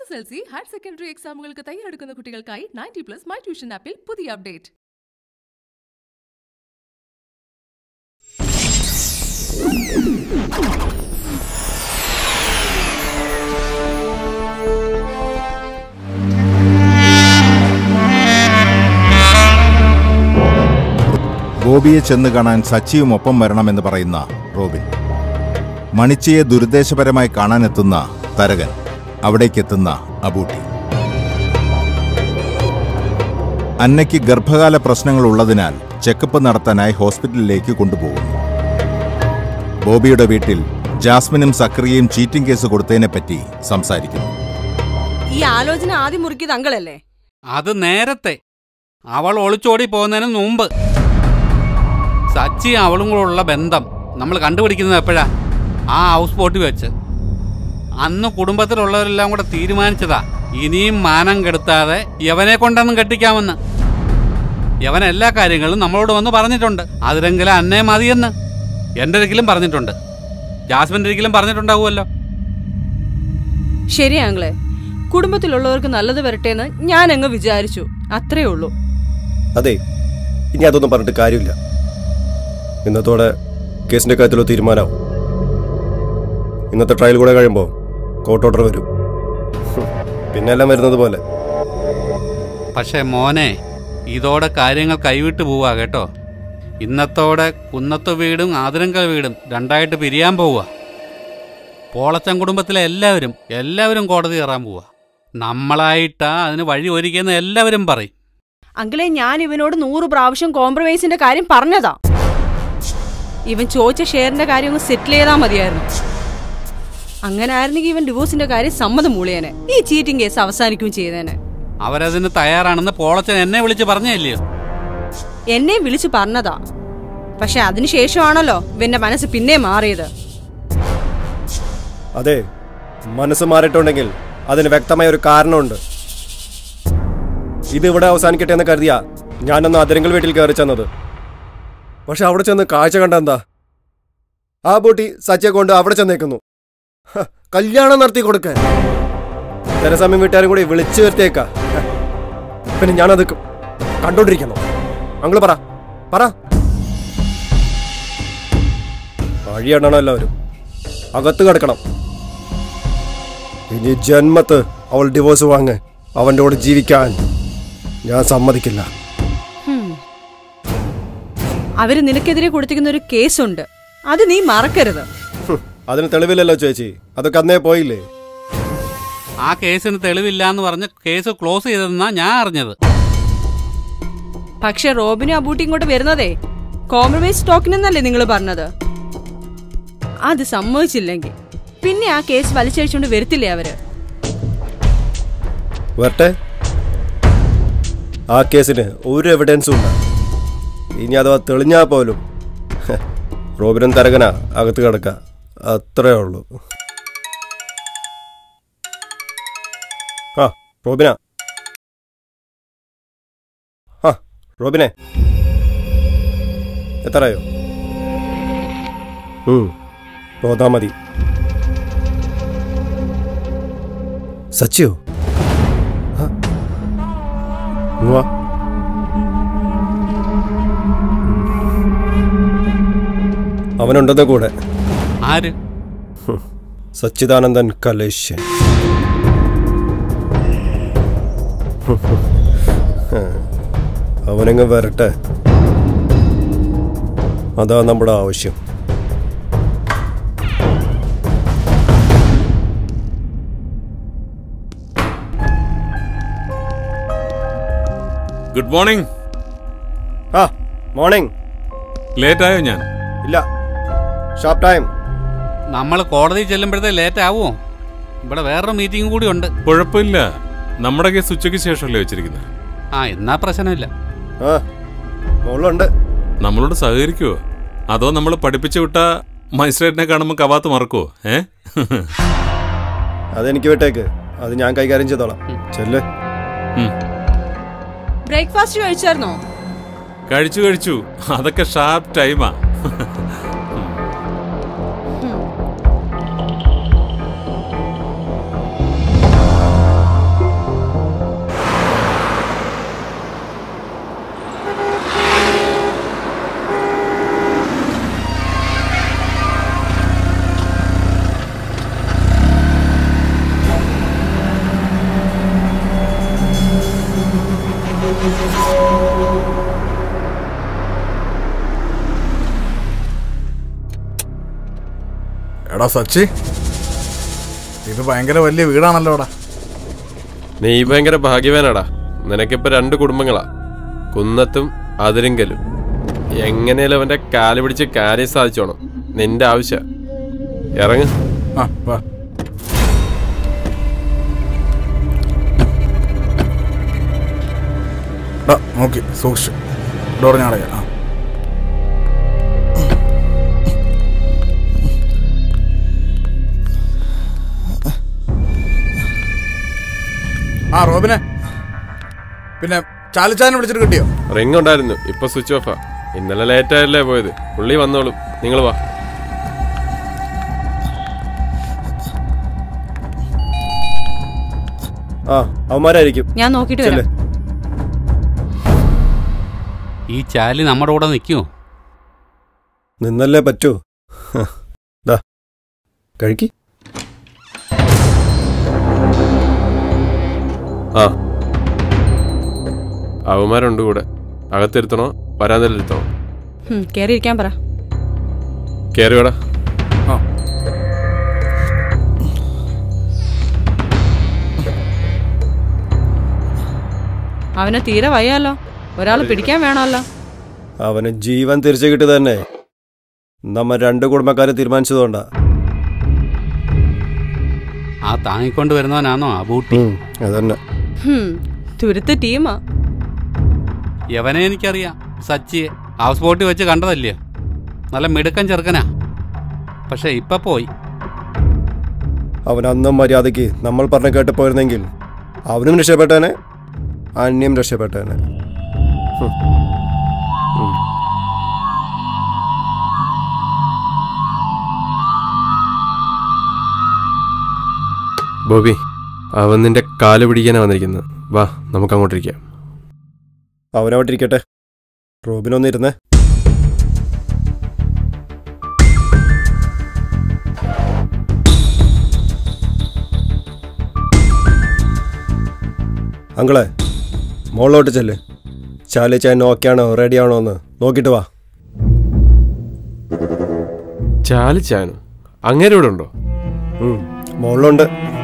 S L C higher secondary എക്സാമുകൾക്ക് തയ്യാറെടുക്കുന്ന കുട്ടികൾക്കായി നയൻറ്റി പ്ലസ് മൈ ട്യൂഷൻ ആപ്പിൽ പുതിയ അപ്ഡേറ്റ് ബോബിയെ ചെന്ന് കാണാൻ സച്ചിയും ഒപ്പം വരണമെന്ന് പറയുന്ന റോബിൻ മണിച്ചിയെ ദുരുദ്ദേശപരമായി കാണാനെത്തുന്ന തരകൻ അവിടേക്കെത്തുന്ന അബൂട്ടി അന്നയ്ക്ക് ഗർഭകാല പ്രശ്നങ്ങൾ ഉള്ളതിനാൽ ചെക്കപ്പ് നടത്താനായി ഹോസ്പിറ്റലിലേക്ക് കൊണ്ടുപോകുന്നു ബോബിയുടെ വീട്ടിൽ ജാസ്മിനും സക്രിയയും ചീറ്റിംഗ് കേസ് കൊടുത്തതിനെപ്പറ്റി സംസാരിക്കുന്നു ഈ ആലോചന ആദ്യം മുറുക്കിയത് അങ്കളല്ലേ അത് നേരത്തെ അവൾ ഒളിച്ചോടി പോകുന്നതിന് മുമ്പ് സച്ചി അവളും കൂടെയുള്ള ബന്ധം നമ്മൾ കണ്ടുപിടിക്കുന്നത് എപ്പോഴാ ആ ഹൗസ് ബോട്ടിൽ വെച്ച് അന്ന് കുടുംബത്തിലുള്ളവരെല്ലാം കൂടെ തീരുമാനിച്ചതാ ഇനിയും മാനം കെടുത്താതെ യവനെ കൊണ്ടൊന്നും കെട്ടിക്കാമെന്ന് യവൻ എല്ലാ കാര്യങ്ങളും നമ്മളോട് വന്ന് പറഞ്ഞിട്ടുണ്ട് അതിലെങ്കിലും അന്നേ മതിയെന്ന് എൻ്റെ ഒരിക്കലും പറഞ്ഞിട്ടുണ്ട് ജാസ്മിൻ്റെ ഒരിക്കലും പറഞ്ഞിട്ടുണ്ടാവുമല്ലോ ശരി ആങ്ങളെ കുടുംബത്തിലുള്ളവർക്ക് നല്ലത് വരട്ടെ എന്ന് ഞാൻ അങ്ങ് വിചാരിച്ചു അത്രേ ഉള്ളൂ അതെ ഇനി അതൊന്നും പറഞ്ഞിട്ട് കാര്യമില്ല ഇന്നത്തോടെ കേസിന്റെ കാര്യത്തിലോ തീരുമാനമാവും ഇന്നത്തെ ട്രയൽ കൂടെ കഴിയുമ്പോൾ കോർട്ട് ഓർഡർ വരും ഹും, പിന്നെ എല്ലാം വരുന്നത് പോലെ പക്ഷേ മോനെ ഇതോടെ കാര്യങ്ങൾ കൈവിട്ട് പോവുക കേട്ടോ ഇന്നത്തോടെ കുന്നത്ത് വീടും ആതിരങ്കൽ വീടും രണ്ടായിട്ട് പിരിയാൻ പോവുക പോളച്ചൻ കുടുംബത്തിലെ എല്ലാവരും എല്ലാവരും കോടതി കയറാൻ പോവുക നമ്മളായിട്ടാ അതിന് വഴി ഒരുക്കിയെന്ന് എല്ലാവരും പറയും അങ്കിളെ ഞാൻ ഇവനോട് നൂറ് പ്രാവശ്യം കോംപ്രമൈസിന്റെ കാര്യം പറഞ്ഞതാ ഇവൻ ചോദിച്ച ഷെയറിന്റെ കാര്യം ഒന്ന് സെറ്റിൽ ചെയ്താൽ മതിയായിരുന്നു അങ്ങനെ ആയിരുന്നെങ്കിൽ ഇവൻ ഡിവോഴ്സിന്റെ കാര്യം സമ്മതം മൂളിയേനെ ഈ ചീറ്റിംഗ് കേസ് അവസാനിക്കുകയും ചെയ്തേനെ അവരതിന് തയ്യാറാണെന്ന് പോളച്ചൻ എന്നെ വിളിച്ച് പറഞ്ഞില്ലയോ എന്നെ വിളിച്ചു പറഞ്ഞതാ പക്ഷെ അതിനുശേഷമാണല്ലോ ഇവന്റെ മനസ്സ് പിന്നെ മാറിയത് അതെ മനസ്സ് മാറിയിട്ടുണ്ടെങ്കിൽ അതിന് വ്യക്തമായ ഒരു കാരണമുണ്ട് ഇത് ഇവിടെ അവസാനിക്കട്ടെ എന്ന് കരുതിയാ ഞാനൊന്ന് അതിരങ്കൽ വീട്ടിൽ കയറി ചെന്നത് പക്ഷെ അവിടെ ചെന്ന് കാഴ്ച കണ്ട എന്താ ആ ബോട്ടി സച്ചിയെ കൊണ്ട് അവിടെ ചെന്നേക്കുന്നു ഹ, കല്യാണം നടത്തി കൊടുക്കാൻ ചില സമയം വീട്ടുകാരും കൂടി വിളിച്ചു വരുത്തേക്ക പിന്നെ ഞാനത് ക- കണ്ടോണ്ടിരിക്കുന്നു അങ്ങള് പറ പറ വഴിയണോ എല്ലാവരും അകത്ത് കിടക്കണം ഇനി ജന്മത്ത് അവൾ ഡിവോഴ്സ് വാങ്ങ് അവൻ്റെ കൂടെ ജീവിക്കാൻ ഞാൻ സമ്മതിക്കില്ല ഹും. അവര് നിനക്കെതിരെ കൊടുത്തിരിക്കുന്ന ഒരു കേസുണ്ട് അത് നീ മറക്കരുത് ഹും, അതിന് തെളിവില്ലല്ലോ ചേച്ചി അതൊക്കെ അന്നേ പോയില്ലേ ആ കേസിന് തെളിവില്ല എന്ന് പറഞ്ഞ് കേസ് ക്ലോസ് ചെയ്തതെന്നാ ഞാൻ അറിഞ്ഞത് പക്ഷെ റോബിനും അബൂട്ടി ഇങ്ങോട്ട് വരുന്നതേ കോംപ്രമൈസ് ടോക്കിനെന്നല്ലേ നിങ്ങൾ പറഞ്ഞത് അത് സമ്മതിച്ചില്ലെങ്കിൽ പിന്നെ ആ കേസ് വലിച്ചഴിച്ചുകൊണ്ട് വരത്തില്ലേ അവര് വരട്ടെ ആ കേസിന് ഒരു എവിഡൻസും ഇല്ല ഇനി അഥവാ തെളിഞ്ഞാൽ പോലും ഹ, റോബിനും തരകന അകത്ത് കിടക്ക അത്രേ ഉള്ളൂ ആ റോബിന ആ റോബിനെ എത്രയോ പോതാ മതി സച്ചിയോ ആ, ഇങ്ങ് വാ അവനുണ്ടെന്ന കൂടെ ആര് സച്ചിദാനന്ദൻ കലേഷ്യൻ അവനങ്ങ് വരട്ടെ അതാ നമ്മുടെ ആവശ്യം ഗുഡ് മോർണിംഗ് ആ മോർണിംഗ് ലേറ്റ് ആയോ ഞാൻ ഇല്ല ഷോപ്പ് ടൈം നമ്മൾ കോടതി ചെല്ലുമ്പോഴത്തെ ലേറ്റ് ആവുമോ ഇവിടെ വേറൊരു മീറ്റിംഗ് കൂടി ഉണ്ട് കുഴപ്പമില്ല നമ്മുടെ കേസ് ഉച്ചയ്ക്ക് ശേഷമല്ലേ വെച്ചിരിക്കുന്നത് ആ എന്നാ പ്രശ്നമില്ല ആ മോളുണ്ട് നമ്മളോട് സഹകരിക്കുവോ അതോ നമ്മൾ പഠിപ്പിച്ചു വിട്ട മജിസ്ട്രേറ്റിനെ കാണുമ്പോൾ കവാത്ത് മറക്കുവോ ഏ അതെനിക്ക് വിട്ടേക്ക് അത് ഞാൻ കൈകാര്യം ചെയ്തോളാം ചെല്ല് ഉം. ബ്രേക്ക്ഫാസ്റ്റ് കഴിച്ചായിരുന്നോ കഴിച്ചു കഴിച്ചു അതൊക്കെ ഷാർപ്പ് ടൈമാ എടാ സച്ചി ഇത് ഭയങ്കര വലിയ വീടാണല്ലോടാ നീ ഭയങ്കര ഭാഗ്യവാനാടാ നിനക്കിപ്പോ രണ്ട് കുടുംബങ്ങളാ കുന്നത്തും അതിരിങ്കലും എങ്ങനെയാലും അവന്റെ കാല് പിടിച്ച് കാര്യം സാധിച്ചോണം നിന്റെ ആവശ്യ ഇറങ്ങ് ആ വാ എടാ നോക്കി സൂക്ഷിച്ചു ഡോർ ഞാൻ അടയാ ആ ആ റോബിനെ പിന്നെ ചാലിച്ചാനെ വിളിച്ചിട്ട് കിട്ടിയോ റിങ് ഉണ്ടായിരുന്നു ഇപ്പൊ സ്വിച്ച് ഓഫാ ഇന്നലെ ലേറ്റ് ആയല്ലേ പോയത് പുള്ളി വന്നോളും നിങ്ങൾ വാ ആ അവന്മാരായിരിക്കും ഞാൻ നോക്കിയിട്ട് ചെല്ല് വരാം ഈ ചാലി നമ്മുടെ കൂടെ നിൽക്കുമോ നിന്നല്ലേ പറ്റൂ ഹ, ദാ കഴിക്ക് ആ അവന്മാരുണ്ട് കൂടെ അകത്തിരുത്തണോ വരാന്തലിരുത്തണോ ഉം, കേറിയിരിക്കാൻ പറ കയറി വേടാ ആ അവനെ തീരെ വയ്യാലോ ഒരാൾ പിടിക്കാൻ വേണമല്ലോ അവന് ജീവൻ തിരിച്ചു കിട്ടി തന്നെ നമ്മ രണ്ട് കുടുംബക്കാരെ തീരുമാനിച്ചതുകൊണ്ടാ ആ താങ്ങിക്കൊണ്ട് വരുന്നവനാണോ ആ ബൂട്ടി ഉം, അതന്നെ ഹും, തുരുത്ത് ടീമാ യവനെ എനിക്കറിയാം സച്ചിയെ ഹൗസ് ബോട്ടിൽ വെച്ച് കണ്ടതല്ലേ നല്ല മിടുക്കൻ ചെറുക്കനാ പക്ഷെ ഇപ്പൊ പോയി അവൻ അന്നും മര്യാദയ്ക്ക് നമ്മൾ പറഞ്ഞ കേട്ട് പോയിരുന്നെങ്കിൽ അവനും രക്ഷപ്പെട്ടേനെ അന്യം രക്ഷപ്പെട്ടേനെ ഹും. ഉം. ബോബി അവൻ നിന്റെ കാല് പിടിക്കാനാ വന്നിരിക്കുന്നത് വാ നമുക്ക് അങ്ങോട്ടിരിക്കാം അവനവിടെ ഇരിക്കട്ടെ റോബിനൊന്ന് ഇരുന്നേ അങ്കളെ മുകളിലോട്ട് ചെല്ല് ചാലിച്ചാൻ ഓക്കെയാണോ റെഡിയാണോ എന്ന് നോക്കിയിട്ട് വാ ചാലിച്ചാനോ അങ്ങനെ ഇവിടെ ഉണ്ടോ ഉം, മുകളിലുണ്ട്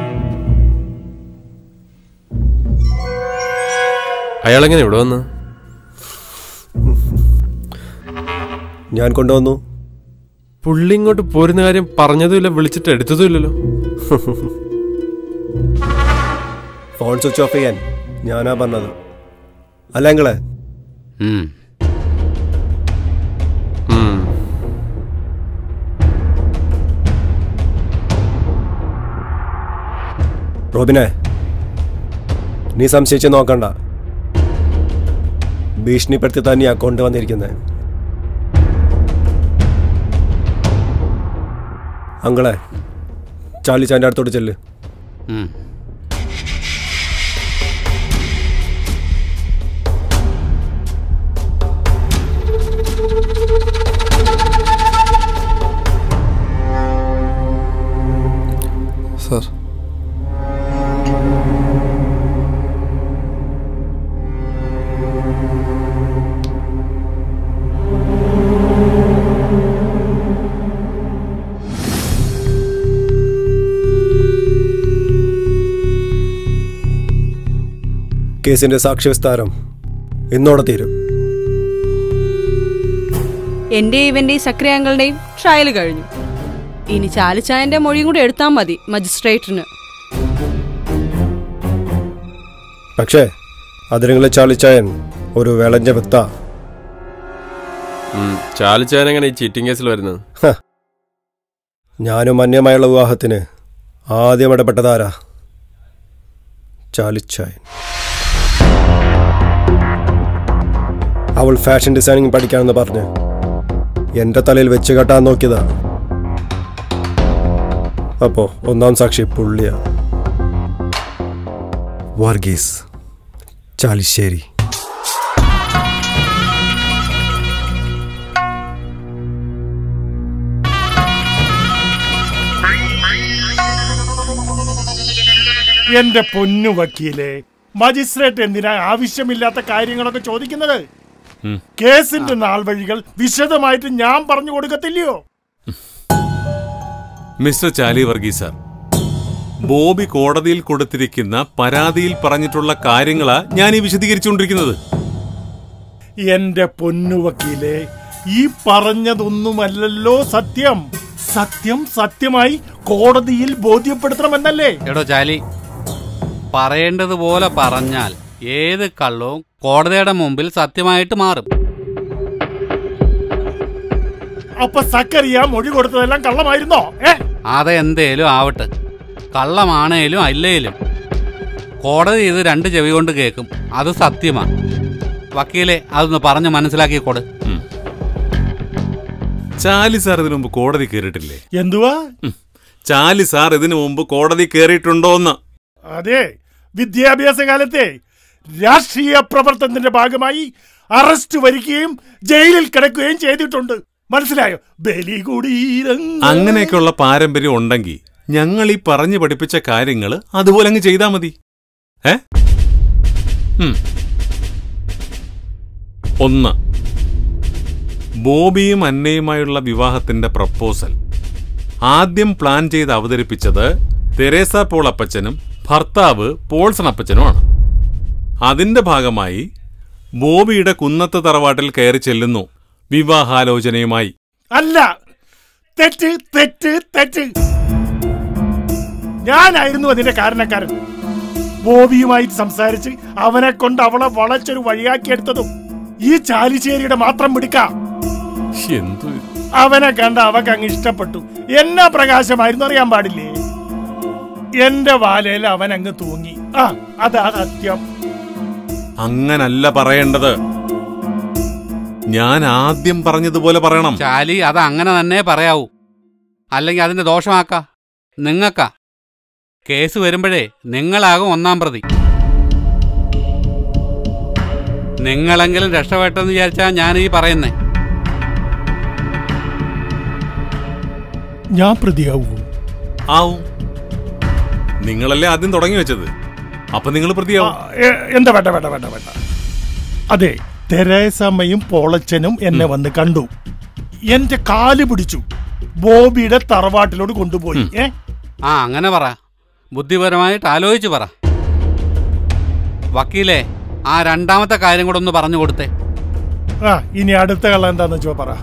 അയാളെങ്ങനെ ഇവിടെ വന്ന് ഞാൻ കൊണ്ടുവന്നു പുള്ളി ഇങ്ങോട്ട് പോരുന്ന കാര്യം പറഞ്ഞതുമില്ല വിളിച്ചിട്ട് എടുത്തതുമില്ലല്ലോ ഫോൺ സ്വിച്ച് ഓഫ് ചെയ്യാൻ ഞാനാ പറഞ്ഞത് അല്ല അങ്കളെ ഉം. ഉം. റോബിനെ നീ സംശയിച്ച് നോക്കണ്ട ഭീഷണിപ്പെടുത്തി തന്നെയാ കൊണ്ടുവന്നിരിക്കുന്നത് അങ്കളെ ചാലിച്ചാൻ്റെ അടുത്തോട്ട് ചെല്ല് ഉം. സാർ കേസിന്റെ സാക്ഷ്യവിസ്താരം ഇന്നോടെ തീരും എന്റെ ഇവന്റെയും സക്രിയാങ്കളുടെയും ട്രയൽ കഴിഞ്ഞു ഇനി ചാലിച്ചായന്റെ മൊഴിയും കൂടെ എടുത്താൽ മതി മജിസ്ട്രേറ്റിന് പക്ഷേ അതിരങ്ങളെ ചാലിച്ചായൻ ഒരു വിളഞ്ഞ വിത്ത ഉം. ചാലിച്ചാൻ എങ്ങനെ ഈ ചീറ്റിംഗ് കേസിൽ വരുന്നത് ഞാനും അന്യമായുള്ള വിവാഹത്തിന് ആദ്യം ഇടപെട്ടതാരാ ചാലിച്ചായൻ അവൾ ഫാഷൻ ഡിസൈനിങ് പഠിക്കാമെന്ന് പറഞ്ഞ് എന്റെ തലയിൽ വെച്ച് കെട്ടാൻ നോക്കിയതാ അപ്പോ ഒന്നാം സാക്ഷി പുള്ളിയ വർഗീസ് ചാലിശ്ശേരി എന്റെ പൊന്നു വക്കീലെ മജിസ്ട്രേറ്റ് എന്തിനാ ആവശ്യമില്ലാത്ത കാര്യങ്ങളൊക്കെ ചോദിക്കുന്നത് കേസിന്റെ നാൾ വഴികൾ വിശദമായിട്ട് ഞാൻ പറഞ്ഞു കൊടുക്കത്തില്ലയോ mister Chali Varghese sir Bobby കോടതിയിൽ കൊടുത്തിരിക്കുന്ന പരാതിയിൽ പറഞ്ഞിട്ടുള്ള കാര്യങ്ങളാ ഞാൻ ഈ വിശദീകരിച്ചുകൊണ്ടിരിക്കുന്നത് എന്റെ പൊന്നു വക്കീലെ ഈ പറഞ്ഞതൊന്നുമല്ലല്ലോ സത്യം സത്യം സത്യമായി കോടതിയിൽ ബോധ്യപ്പെടുത്തണമെന്നല്ലേ എടോ ചാലി പറയേണ്ടതുപോലെ പറഞ്ഞാൽ ഏത് കള്ളവും കോടതിയുടെ മുമ്പിൽ സത്യമായിട്ട് മാറും അപ്പൊ സക്കറിയ മൊഴി കൊടുത്തതെല്ലാം കള്ളമായിരുന്നോ ഏ അതെന്തേലും ആവട്ടെ കള്ളമാണേലും അല്ലേലും കോടതി ഇത് രണ്ട് ചെവി കൊണ്ട് കേൾക്കും അത് സത്യമാ വക്കീലെ അതൊന്ന് പറഞ്ഞ് മനസ്സിലാക്കിക്കോട് ചാലി സാർ ഇതിനു മുമ്പ് കോടതി കയറിയിട്ടില്ലേ എന്തുവാ ഉം. ചാലി സാർ ഇതിനു മുമ്പ് കോടതി കയറിയിട്ടുണ്ടോന്ന് അതെ വിദ്യാഭ്യാസ കാലത്തെ രാഷ്ട്രീയ പ്രവർത്തനത്തിന്റെ ഭാഗമായി അറസ്റ്റ് വരികയും ജയിലിൽ കിടക്കുകയും ചെയ്തിട്ടുണ്ട് മനസ്സിലായോ ബലി കൂടീരങ്ങൾ അങ്ങനെയൊക്കെയുള്ള പാരമ്പര്യം ഉണ്ടെങ്കിൽ ഞങ്ങൾ ഈ പറഞ്ഞു പഠിപ്പിച്ച കാര്യങ്ങൾ അതുപോലെ അങ്ങ് ചെയ്താൽ മതി ഏ ഉം. ഒന്ന് ബോബിയും അന്നയുമായുള്ള വിവാഹത്തിന്റെ പ്രപ്പോസൽ ആദ്യം പ്ലാൻ ചെയ്ത് അവതരിപ്പിച്ചത് തെരേസ പോൾ അപ്പച്ചനും ഭർത്താവ് പോൾസൺ അപ്പച്ചനുമാണ് അതിന്റെ ഭാഗമായി ബോബിയുടെ കുന്നത്ത് തറവാട്ടിൽ കയറി ചെല്ലുന്നു വിവാഹാലോചനയുമായി അല്ല തെറ്റ് തെറ്റ് തെറ്റ് ഞാനായിരുന്നു അതിന്റെ കാരണക്കാരൻ ബോബിയുമായി സംസാരിച്ച് അവനെ കൊണ്ട് അവളെ വളച്ചൊരു വഴിയാക്കിയെടുത്തതും ഈ ചാലിശ്ശേരിയുടെ മാത്രം പിടിക്കാം എന്തു ഇത്? അവനെ കണ്ട അവക്ക് അങ്ങ് ഇഷ്ടപ്പെട്ടു എന്നാ പ്രകാശമായിരുന്നു അറിയാൻ പാടില്ലേ എന്റെ വാലയിൽ അവൻ അങ്ങ് തൂങ്ങി ആ അതാ സത്യം അങ്ങനല്ല പറയേണ്ടത് ഞാൻ ആദ്യം പറഞ്ഞതുപോലെ പറയണം ചാലി അത് അങ്ങനെ തന്നെ പറയാവൂ അല്ലെങ്കിൽ അതിന്റെ ദോഷമാക്ക നിങ്ങൾക്കാ കേസ് വരുമ്പോഴേ നിങ്ങളാകും ഒന്നാം പ്രതി നിങ്ങളെങ്കിലും രക്ഷപ്പെട്ടെന്ന് വിചാരിച്ചാ ഞാൻ ഈ പറയുന്നേ ഞാൻ പ്രതിയാവൂ ആവും നിങ്ങളല്ലേ ആദ്യം തുടങ്ങി വെച്ചത് അപ്പൊ നിങ്ങൾ പ്രതിയാവും എന്താ വേണ്ട വേണ്ട വേണ്ട വേണ്ട അതെ തെരേസമ്മയും പോളച്ചനും എന്നെ വന്ന് കണ്ടു എന്റെ കാല് പിടിച്ചു ബോബിയുടെ തറവാട്ടിലോട് കൊണ്ടുപോയി ഏ ആ അങ്ങനെ പറ ബുദ്ധിപരമായിട്ട് ആലോചിച്ച് പറ വക്കീലേ ആ രണ്ടാമത്തെ കാര്യം കൂടെ ഒന്ന് പറഞ്ഞു കൊടുത്തേ ആ ഇനി അടുത്ത കള്ള എന്താന്ന് വെച്ചോ പറ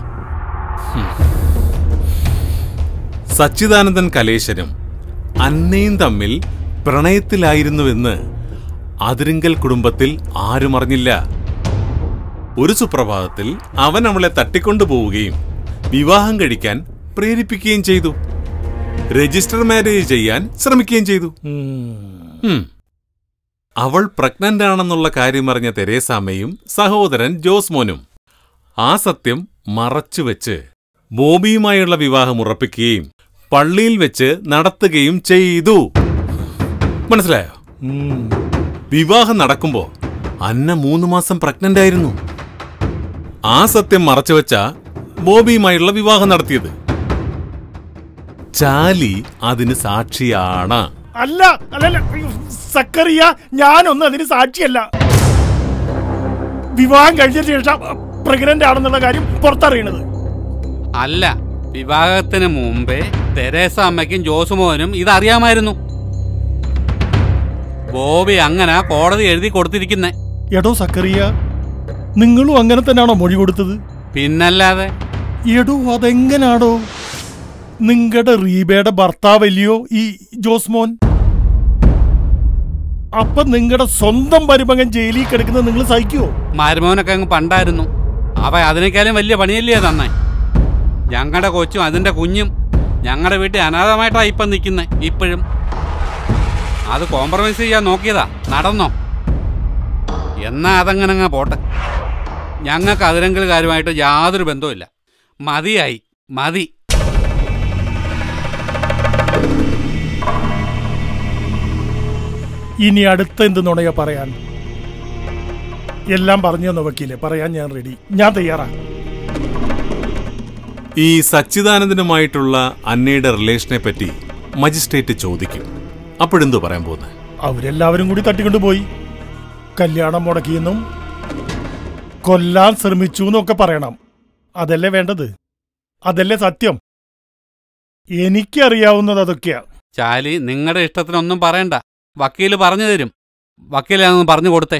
സച്ചിദാനന്ദൻ കലേശനും അന്നയും തമ്മിൽ പ്രണയത്തിലായിരുന്നുവെന്ന് അതിരിങ്കൽ കുടുംബത്തിൽ ആരും അറിഞ്ഞില്ല ഒരു സുപ്രഭാതത്തിൽ അവൻ അവളെ തട്ടിക്കൊണ്ടുപോവുകയും വിവാഹം കഴിക്കാൻ പ്രേരിപ്പിക്കുകയും ചെയ്തു രജിസ്റ്റർ മാരേജ് ചെയ്യാൻ ശ്രമിക്കുകയും ചെയ്തു ഉം. അവൾ പ്രഗ്നന്റ് ആണെന്നുള്ള കാര്യം അറിഞ്ഞ തെരേസാമ്മയും സഹോദരൻ ജോസ്മോനും ആ സത്യം മറച്ചുവെച്ച് ബോബിയുമായുള്ള വിവാഹം ഉറപ്പിക്കുകയും പള്ളിയിൽ വെച്ച് നടത്തുകയും ചെയ്തു മനസ്സിലായോ വിവാഹം നടക്കുമ്പോ അന്ന മൂന്ന് മാസം പ്രഗ്നന്റ് ആയിരുന്നു ആ സത്യം മറച്ചുവെച്ച ബോബിയുമായുള്ള വിവാഹം നടത്തിയത് ചാലി അതിന് സാക്ഷിയാണ് അല്ല അല്ലല്ല അയ്യോ, സക്കറിയ ഞാനൊന്നും അതിന് സാക്ഷിയല്ല വിവാഹം കഴിഞ്ഞ ശേഷം പ്രഗ്നന്റ് ആണെന്നുള്ള കാര്യം പുറത്തറിയണത് അല്ല വിവാഹത്തിന് മുമ്പേ തെരേസ അമ്മയ്ക്കും ജോസുമോനും ഇതറിയാമായിരുന്നു ബോബി അങ്ങനെ കോടതി എഴുതി കൊടുത്തിരിക്കുന്നേ എടോ സക്കറിയ നിങ്ങളും അങ്ങനെ തന്നെയാണോ മൊഴി കൊടുത്തത് പിന്നല്ലാതെ എടോ അതെങ്ങനാടോ നിങ്ങളുടെ റീബയുടെ ഭർത്താവല്ലയോ ഈ ജോസ്മോൻ അപ്പൊ നിങ്ങളുടെ സ്വന്തം മരുമകൻ ജയിലിൽ കിടക്കുന്നത് നിങ്ങൾ സഹിക്കുവോ മരുമോനൊക്കെ അങ്ങ് പണ്ടായിരുന്നു അവ അതിനേക്കാളും വലിയ പണിയല്ലേ തന്നെ ഞങ്ങളുടെ കൊച്ചും അതിന്റെ കുഞ്ഞും ഞങ്ങളുടെ വീട്ടിൽ അനാഥമായിട്ടാ ഇപ്പം നിൽക്കുന്നേ ഇപ്പോഴും അത് കോംപ്രമൈസ് ചെയ്യാൻ നോക്കിയതാ നടന്നോ എന്നാ അതങ്ങനെ അങ്ങ് പോട്ടെ ഞങ്ങൾക്ക് അതിരെങ്കിലും കാര്യമായിട്ട് യാതൊരു ബന്ധവുമില്ല മതിയായി മതി ഇനി അടുത്ത എന്ത് നുണയാ പറയാൻ എല്ലാം പറഞ്ഞു തന്നു വക്കീലെ പറയാൻ ഞാൻ റെഡി ഞാൻ തയ്യാറാ ഈ സച്ചിദാനന്ദനുമായിട്ടുള്ള അന്നയുടെ റിലേഷനെ പറ്റി മജിസ്ട്രേറ്റ് ചോദിക്കും അപ്പോഴെന്തോ പറയാൻ പോകുന്നത് അവരെല്ലാവരും കൂടി തട്ടിക്കൊണ്ടു പോയി കല്യാണം മുടക്കിയെന്നും കൊല്ലാൻ ശ്രമിച്ചു എന്നൊക്കെ പറയണം അതല്ലേ വേണ്ടത് അതല്ലേ സത്യം എനിക്കറിയാവുന്നത് അതൊക്കെയാ ചാലി നിങ്ങളുടെ ഇഷ്ടത്തിനൊന്നും പറയണ്ട വക്കീല് പറഞ്ഞു തരും വക്കീലാണെന്ന് പറഞ്ഞു കൊടുത്തേ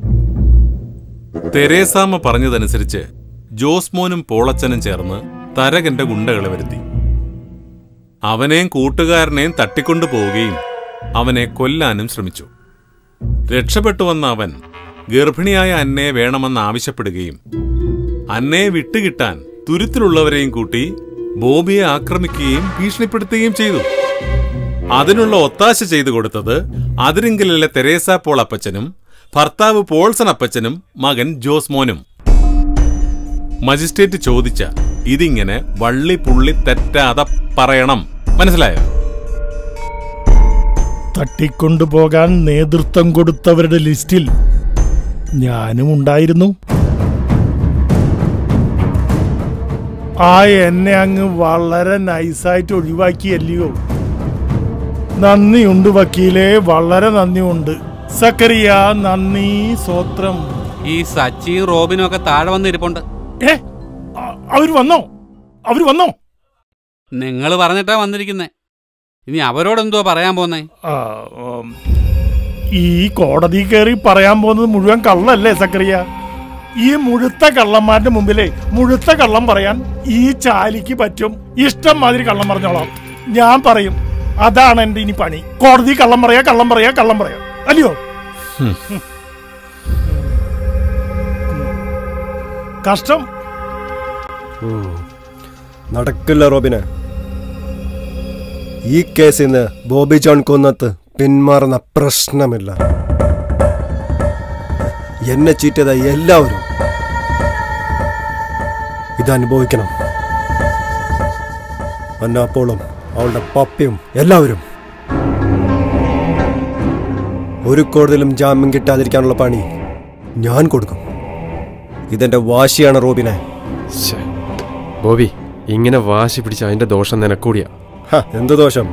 തെരേസാമ്മ പറഞ്ഞതനുസരിച്ച് ജോസ്മോനും പോളച്ചനും ചേർന്ന് തരകന്റെ ഗുണ്ടകളെ വരുത്തി അവനെയും കൂട്ടുകാരനെയും തട്ടിക്കൊണ്ടു പോവുകയും അവനെ കൊല്ലാനും ശ്രമിച്ചു രക്ഷപ്പെട്ടു വന്ന അവൻ ഗർഭിണിയായ അന്നയെ വേണമെന്ന് ആവശ്യപ്പെടുകയും അന്നയെ വിട്ടുകിട്ടാൻ തുരുത്തിലുള്ളവരെയും കൂട്ടി ബോബിയെ ആക്രമിക്കുകയും ഭീഷണിപ്പെടുത്തുകയും ചെയ്തു അതിനുള്ള ഒത്താശ ചെയ്തു കൊടുത്തത് അതിരിങ്കലിലെ തെരേസ പോൾ അപ്പച്ചനും ഭർത്താവ് പോൾസൺ അപ്പച്ചനും മകൻ ജോസ്മോനും മജിസ്ട്രേറ്റ് ചോദിച്ച ഇതിങ്ങനെ വള്ളി പുള്ളി തെറ്റാതെ പറയണം മനസ്സിലായോ തട്ടിക്കൊണ്ടുപോകാൻ നേതൃത്വം കൊടുത്തവരുടെ ലിസ്റ്റിൽ ഞാനും ഉണ്ടായിരുന്നു ആ എന്നെ അങ്ങ് വളരെ നൈസായിട്ട് ഒഴിവാക്കിയല്ലയോ നന്ദിയുണ്ട് വക്കീലെ വളരെ നന്ദിയുണ്ട് സക്കറിയ നന്ദി സ്വത്രം ഈ സച്ചിയും റോബിനും ഒക്കെ താഴെ വന്നിരിപ്പുണ്ട് ഏ അ- അവര് വന്നോ അവര് വന്നോ നിങ്ങൾ പറഞ്ഞിട്ടാ വന്നിരിക്കുന്നേ ഇനി അവരോടെന്തോ പറയാൻ പോന്നേ ആ, ഉം, ഈ കോടതി കയറി പറയാൻ പോകുന്നത് മുഴുവൻ കള്ളല്ലേ സക്കറിയ ഈ മുഴുത്ത കള്ളന്മാരുടെ മുമ്പിലെ മുഴുത്ത കള്ളം പറയാൻ ഈ ചാലിക്ക് പറ്റും ഇഷ്ടം മാതിരി കള്ളം പറഞ്ഞോളാം ഞാൻ പറയും അതാണ് എന്റെ ഇനി പണി കോടതി കള്ളം പറയാ കള്ളം പറയാ കള്ളം പറയാ അല്ലയോ ഹും. കഷ്ടം ഉം. നടക്കില്ല റോബിന് ഈ കേസിൽ നിന്ന് ബോബി ജോൺ കൊന്നത്ത് പിന്മാറുന്ന പ്രശ്നമില്ല എന്നെ ചീറ്റത എല്ലാവരും ഇതനുഭവിക്കണം അന്നാപ്പോളും അവളുടെ പപ്പയും എല്ലാവരും ഒരു കോടതിയിലും ജാമ്യം കിട്ടാതിരിക്കാനുള്ള പണി ഞാൻ കൊടുക്കും ഇതെന്റെ വാശിയാണ് റോബിനെ ശ്ശെ. ബോബി ഇങ്ങനെ വാശി പിടിച്ച അതിന്റെ ദോഷം നിനക്കൂടിയാ ഹ, എന്ത് ദോഷം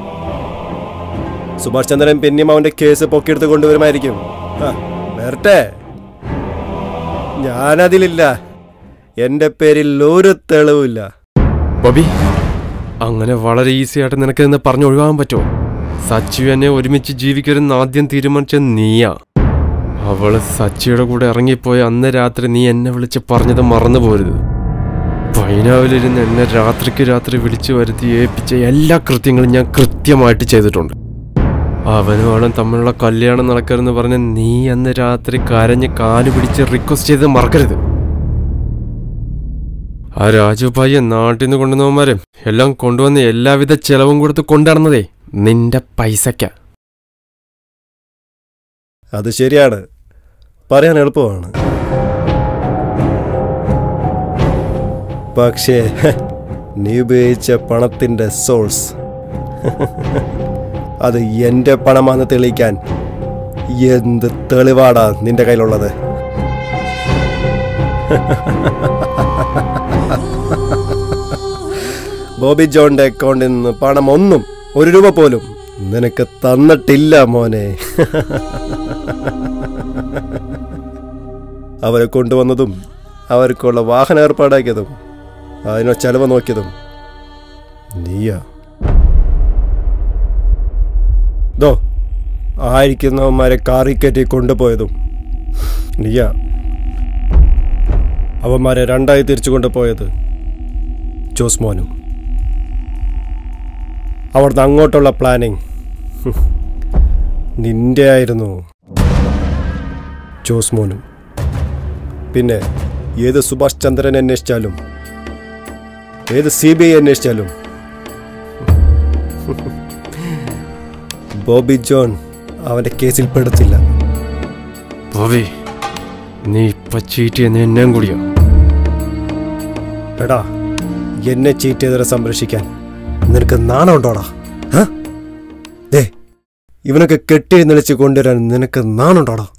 സുഭാഷ് ചന്ദ്രൻ പിന്നെയും അവന്റെ കേസ് പൊക്കിയെടുത്ത് കൊണ്ടുവരുമായിരിക്കും ഹ, വരട്ടെ ഞാനതിലില്ല എന്റെ പേരിൽ ഒരു തെളിവില്ല ബോബി അങ്ങനെ വളരെ ഈസി ആയിട്ട് നിനക്ക് നിന്ന് പറഞ്ഞു ഒഴിവാകാൻ പറ്റുമോ സച്ചു എന്നെ ഒരുമിച്ച് ജീവിക്കരുന്ന് ആദ്യം തീരുമാനിച്ച നീയാ അവള് സച്ചിയുടെ കൂടെ ഇറങ്ങിപ്പോയ അന്ന് രാത്രി നീ എന്നെ വിളിച്ച് പറഞ്ഞത് മറന്നു പോരുത് പൈനാവിലിരുന്ന് എന്നെ രാത്രിക്ക് രാത്രി വിളിച്ചു വരുത്തി ഏൽപ്പിച്ച എല്ലാ കൃത്യങ്ങളും ഞാൻ കൃത്യമായിട്ട് ചെയ്തിട്ടുണ്ട് അവനും അവളും തമ്മിലുള്ള കല്യാണം നടക്കരുതെന്ന് പറഞ്ഞ് നീ അന്ന് രാത്രി കരഞ്ഞ് കാല് പിടിച്ച് റിക്വസ്റ്റ് ചെയ്ത് മറക്കരുത് ആ രാജുഭായിയെ നാട്ടിൽ നിന്ന് കൊണ്ടുവന്നവന്മാരെ എല്ലാം കൊണ്ടുവന്ന് എല്ലാവിധ ചെലവും കൊടുത്ത് കൊണ്ടുവന്നതേ നിന്റെ പൈസയ്ക്ക അത് ശരിയാണ് പറയാൻ എളുപ്പമാണ് പക്ഷേ ഹ, നീ ഉപയോഗിച്ച പണത്തിന്റെ സോഴ്സ് അത് എന്റെ പണമാണെന്ന് തെളിയിക്കാൻ എന്ത് തെളിവാടാ നിന്റെ കയ്യിലുള്ളത് ബോബി ജോണിന്റെ അക്കൗണ്ടിൽ നിന്ന് പണം ഒന്നും ഒരു രൂപ പോലും നിനക്ക് തന്നിട്ടില്ല മോനെ അവരെ കൊണ്ടുവന്നതും അവർക്കുള്ള വാഹനം ഏർപ്പാടാക്കിയതും അതിനോ ചെലവ് നോക്കിയതും നീയാ ദോ ആയിരിക്കുന്നവന്മാരെ കാറി കയറ്റി കൊണ്ടുപോയതും നീയാ അവന്മാരെ രണ്ടായി തിരിച്ചു കൊണ്ടുപോയത് ജോസ്മോനും അവിടുന്ന് അങ്ങോട്ടുള്ള പ്ലാനിങ് നിന്റെ ആയിരുന്നു ജോസ്മോനും പിന്നെ ഏത് സുഭാഷ് ചന്ദ്രൻ അന്വേഷിച്ചാലും ഏത് സി ബി ഐ അന്വേഷിച്ചാലും ബോബി ജോൺ അവന്റെ കേസിൽ പെടുത്തില്ല ബോബി നീ ഇപ്പൊ ചീറ്റ് ചെയ്യുന്ന എന്നെയും കൂടിയോ എടാ എന്നെ ചീറ്റ് ചെയ്തവരെ സംരക്ഷിക്കാൻ നിനക്ക് നാണമുണ്ടോടാ ആ? ദേ ഇവനൊക്കെ കെട്ടിയെഴുന്നള്ളിച്ച് കൊണ്ടുവരാൻ നിനക്ക് നാണുണ്ടോടാ